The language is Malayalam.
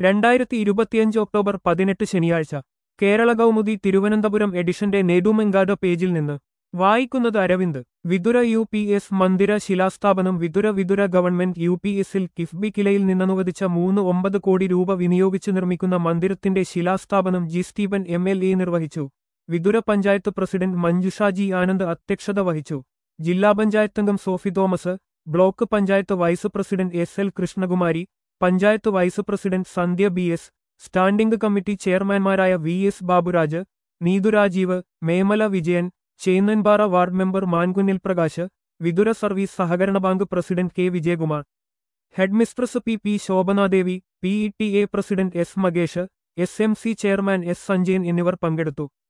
രണ്ടായിരത്തി ഇരുപത്തിയഞ്ച് ഒക്ടോബർ പതിനെട്ട് ശനിയാഴ്ച കേരള കൗമുദി തിരുവനന്തപുരം എഡിഷന്റെ നെടുമെങ്കാട് പേജിൽ നിന്ന് വായിക്കുന്നത് Aravind Vithura U P S മന്ദിര ശിലാസ്ഥാപനം Vithura Vithura government U P എസിൽ കിഫ്ബി കിലയിൽ നിന്നനുവദിച്ച മൂന്ന് ഒമ്പത് കോടി രൂപ വിനിയോഗിച്ച് നിർമ്മിക്കുന്ന മന്ദിരത്തിന്റെ ശിലാസ്ഥാപനം G Stephen M L A നിർവഹിച്ചു വിതുര പഞ്ചായത്ത് പ്രസിഡന്റ് മഞ്ജുഷ ജി ആനന്ദ് അധ്യക്ഷത വഹിച്ചു ജില്ലാ പഞ്ചായത്തംഗം Sophy Thomas block panchayat vice president S L Krishnakumari panchayat vice president Sandhya B S standing committee ചെയർമാൻമാരായ V S Baburaj Neethu Rajeev Memala Vijayan Chennanpara ward member Mankunnil Prakash Vithura service സഹകരണ bank president K Vijayakumar headmistress P P Shobhanadevi P E T A president S Makesh S M C chairman S Sanjayan എന്നിവർ പങ്കെടുത്തു